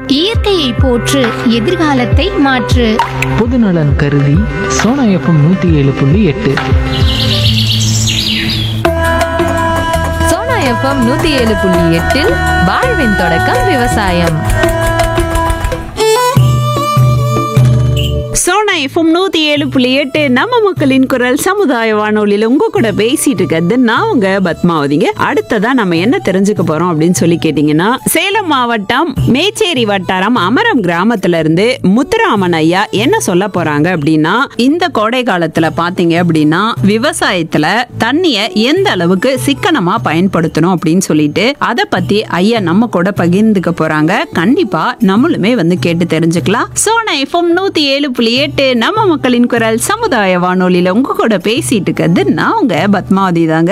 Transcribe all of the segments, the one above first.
இயற்கையை போற்று எதிர்காலத்தை மாற்று பொதுநலன் கருதி சோனா எஃப்எம் நூற்றி ஏழு புள்ளி எட்டு சோனா எஃப்எம் நூத்தி ஏழு புள்ளி எட்டில் வாழ்வின் தொடக்கம் விவசாயம் சோனா எஃப்எம் நூத்தி ஏழு புள்ளி எட்டு நம்ம மக்களின் குரல் சமுதாய வானொலியில உங்க கூட பேசிட்டு இருக்கிறது நான் உங்க பத்மாவதிங்க அடுத்ததா நம்ம என்ன தெரிஞ்சுக்க போறோம் அப்படின்னு சொல்லி கேட்டீங்கன்னா சேலம் மாவட்டம் மேச்சேரி வட்டாரம் அமரம் கிராமத்துல இருந்து முத்துராமன் ஐயா என்ன சொல்ல போறாங்க அப்படின்னா இந்த கோடை காலத்துல பாத்தீங்க அப்படின்னா விவசாயத்துல தண்ணிய எந்த அளவுக்கு சிக்கனமா பயன்படுத்தணும் அப்படின்னு சொல்லிட்டு அதை பத்தி ஐயா நம்ம கூட பகிர்ந்துக்க போறாங்க கண்டிப்பா நம்மளுமே வந்து கேட்டு தெரிஞ்சுக்கலாம் சோனா எஃப்எம் நூத்தி ஏழு புள்ளி எட்டு நம்ம மக்களின் குரல் சமுதாய வானொலியில உங்க கூட பேசிட்டு இருக்கிறது நான் உங்க பத்மாவதி தாங்க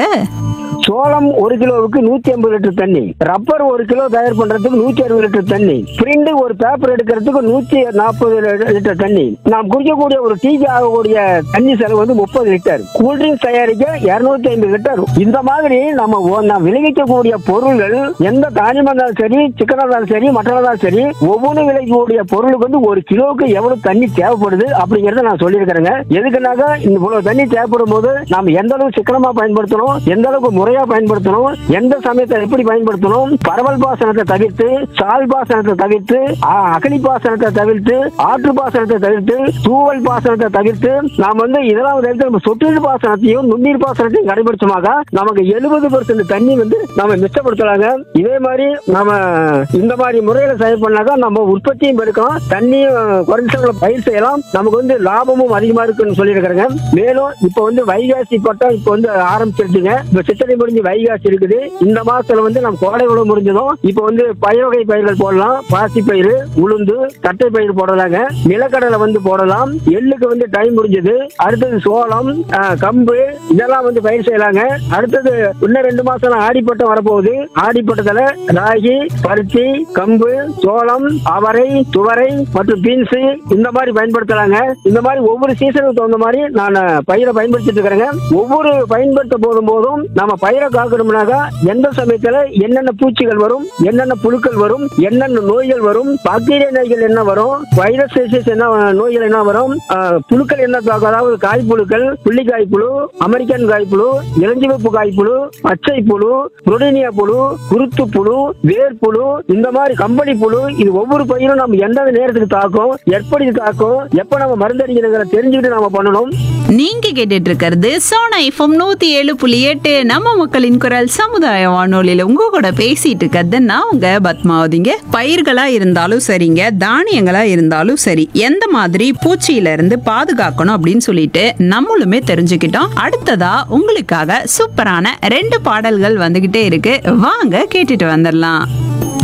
சோளம் ஒரு கிலோவுக்கு நூத்தி ஐம்பது லிட்டர் தண்ணி ரப்பர் ஒரு கிலோ தயார் பண்றதுக்கு நூத்தி அறுபது லிட்டர் தண்ணி பிரிண்ட் ஒரு பேப்பர் எடுக்கிறதுக்கு நூத்தி நாற்பது லிட்டர் தண்ணி நாம் குடிக்கக்கூடிய ஒரு டீக்கு ஆகக்கூடிய தண்ணி செலவு வந்து முப்பது லிட்டர் கூல்ட்ரிங்க்ஸ் தயாரிக்க இருநூத்தி ஐம்பது லிட்டர் இந்த மாதிரி நம்ம ஓ- நாம் விளைவிக்கக்கூடிய பொருள்கள் எந்த தானியமா இருந்தாலும் சரி சிக்கனா இருந்தாலும் சரி மட்டனா இருந்தாலும் சரி ஒவ்வொன்றும் விளைவிக்கக்கூடிய பொருளுக்கு வந்து ஒரு கிலோவுக்கு எவ்வளவு தண்ணி தேவைப்படுது அப்படிங்கறத நான் சொல்லியிருக்கிறேங்க எதுக்குனாக்க இந்த இவ்வளவு தண்ணி தேவைப்படும் போது நாம் எந்த அளவுக்கு சிக்கனமா பயன்படுத்தணும் எந்த அளவுக்கு முறையா பயன்படுத்தணும் எந்த சமயத்தை எப்படி பயன்படுத்தணும் பரவல் பாசனத்தை தவிர்த்து சால் பாசனத்தை தவிர்த்து அ- அகழி பாசனத்தை தவிர்த்து ஆற்று பாசனத்தை தவிர்த்து தூவல் பாசனத்தை தவிர்த்து நாம் வந்து இதெல்லாம் தவிர்த்து நம்ம சொட்டு பாசனத்தையும் நுண்ணீர் பாசனத்தையும் கடைபிடிச்சோமாக நமக்கு எழுபது பெர்சன்ட் தண்ணி வந்து நம்ம மிச்சப்படுத்தலாங்க இதே மாதிரி நம்ம இந்த மாதிரி முறையில செயல் பண்ணாக்கா நம்ம உற்பத்தியும் பெருக்கலாம் தண்ணியும் குறைஞ்ச செலவுல பயிர் செய்யலாம் நமக்கு வந்து லாபமும் அதிகமா இருக்குன்னு சொல்லியிருக்கிறேங்க மேலும் இப்ப வந்து வைகாசி பட்டம் இப்ப வந்து ஆரம்பிச்சிருச்சுங்க இப்ப சித்திரை முடிஞ்சு வைகாசி இருக்குது இந்த மாசத்துல வந்து நம்ம கோடை உழவு முடிஞ்சதும் இப்ப வந்து பயிர் வகை பயிர்கள் போடலாம் பாசி பயிர் உளுந்து தட்டை பயிர் போடலாங்க நிலக்கடலை வந்து போடலாம் எள்ளுக்கு வந்து டைம் முடிஞ்சது அடுத்தது சோளம் ஆ, கம்பு இதெல்லாம் வந்து பயிர் செய்யலாங்க அடுத்தது இன்னும் ரெண்டு மாசம் ஆடிப்பட்டம் வரப்போகுது ஆடிப்பட்டத்துல ராகி பருத்தி கம்பு சோளம் அவரை துவரை மற்றும் பீன்ஸ் இந்த மாதிரி பயன்படுத்தலாங்க இந்த மாதிரி ஒவ்வொரு சீசனுக்கு தகுந்த மாதிரி நான் பயிரை பயன்படுத்திட்டு இருக்கிறேங்க ஒவ்வொரு பயன்படுத்த போதும் போதும் நம்ம பயிரை காக்கணும்னாக்கா எந்த சமயத்துல என்னென்ன பூச்சிகள் வரும் என்னென்ன புழுக்கள் வரும் என்னென்ன நோய்கள் வரும் பாக்டீரியா நோய்கள் என்ன வரும் வைரஸ் டிசீஸ் என்ன நோய்கள் என்ன வரும் ஆஹ், புழுக்கள் என்ன தாக்கும் அதாவது காய்ப்புழுக்கள் புள்ளிக்காய் புழு அமெரிக்கன் காய்ப்புழு இளஞ்சிவப்பு காய்ப்புழு பச்சை புழு புரோடினியா புழு குருத்து புழு வேர் புழு இந்த மாதிரி கம்பளி புழு இது ஒவ்வொரு பயிரும் நம்ம எந்தெந்த நேரத்துக்கு தாக்கும் எப்படி தாக்கும் எப்ப நம்ம மருந்தடிக்கிறத தெரிஞ்சுக்கிட்டு நாம பண்ணணும் நீங்க கேட்டுட்டு இருக்கிறது சோனா எஃப்எம் நூத்தி ஏழு புள்ளி எட்டு நம்ம மக்களின் குரல் சமுதாய வானொலியில உங்க கூட பேசிட்டு இருக்கிறது நான் உங்க பத்மாவதிங்க பயிர்களா இருந்தாலும் சரிங்க தானியங்களா இருந்தாலும் சரி எந்த மாதிரி பூச்சியில இருந்து பாதுகாக்கணும் அப்படின்னு சொல்லிட்டு நம்மளுமே தெரிஞ்சுக்கிட்டோம் அடுத்ததா உங்களுக்காக சூப்பரான ரெண்டு பாடல்கள் வந்துகிட்டே இருக்கு வாங்க கேட்டுட்டு வந்துடலாம்